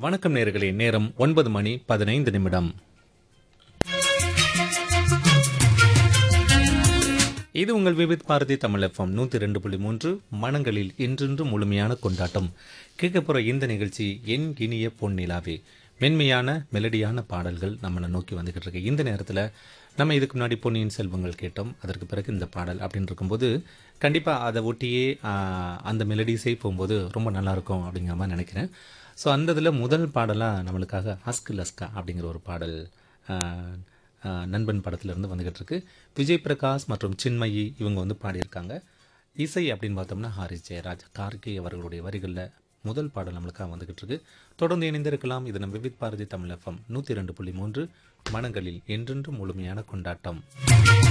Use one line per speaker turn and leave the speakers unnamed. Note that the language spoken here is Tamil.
வணக்கம் நேர்களே நேரம் ஒன்பது மணி பதினைந்து நிமிடம் இது உங்கள் விவித் பாரதி தமிழ் எஃப்எம் நூற்றி ரெண்டு புள்ளி மூன்று மனங்களில் இன்றென்று முழுமையான கொண்டாட்டம் கேட்க போகிற இந்த நிகழ்ச்சி என் இனிய பொன்னிலாவே மென்மையான மெலடியான பாடல்கள் நம்மளை நோக்கி வந்துகிட்டு இருக்கு இந்த நேரத்தில் நம்ம இதுக்கு முன்னாடி பொன்னியின் செல்வங்கள் கேட்டோம் அதற்கு பிறகு இந்த பாடல் அப்படின்னு இருக்கும்போது கண்டிப்பாக அதை ஒட்டியே ஆஹ், அந்த மெலடிஸே போகும்போது ரொம்ப நல்லாயிருக்கும் அப்படிங்கிற மாதிரி நினைக்கிறேன் ஸோ அந்த இதில் முதல் பாடலாக நம்மளுக்காக அஸ்கு லஸ்கா அப்படிங்கிற ஒரு பாடல் ஆஹ், ஆஹ், நண்பன் படத்திலிருந்து வந்துகிட்டு இருக்கு விஜய் பிரகாஷ் மற்றும் சின்மயி இவங்க வந்து பாடியிருக்காங்க இசை அப்படின்னு பார்த்தோம்னா ஹாரிஸ் ஜெயராஜ் கார்கே அவர்களுடைய வரிகளில் முதல் பாடல் நம்மளுக்காக வந்துகிட்டு இருக்கு தொடர்ந்து இணைந்திருக்கலாம் இது நம்ம விவித் பாரதி தமிழ் எஃப்எம் நூற்றி ரெண்டு புள்ளி மூன்று மனங்களில் என்றென்றும் முழுமையான கொண்டாட்டம்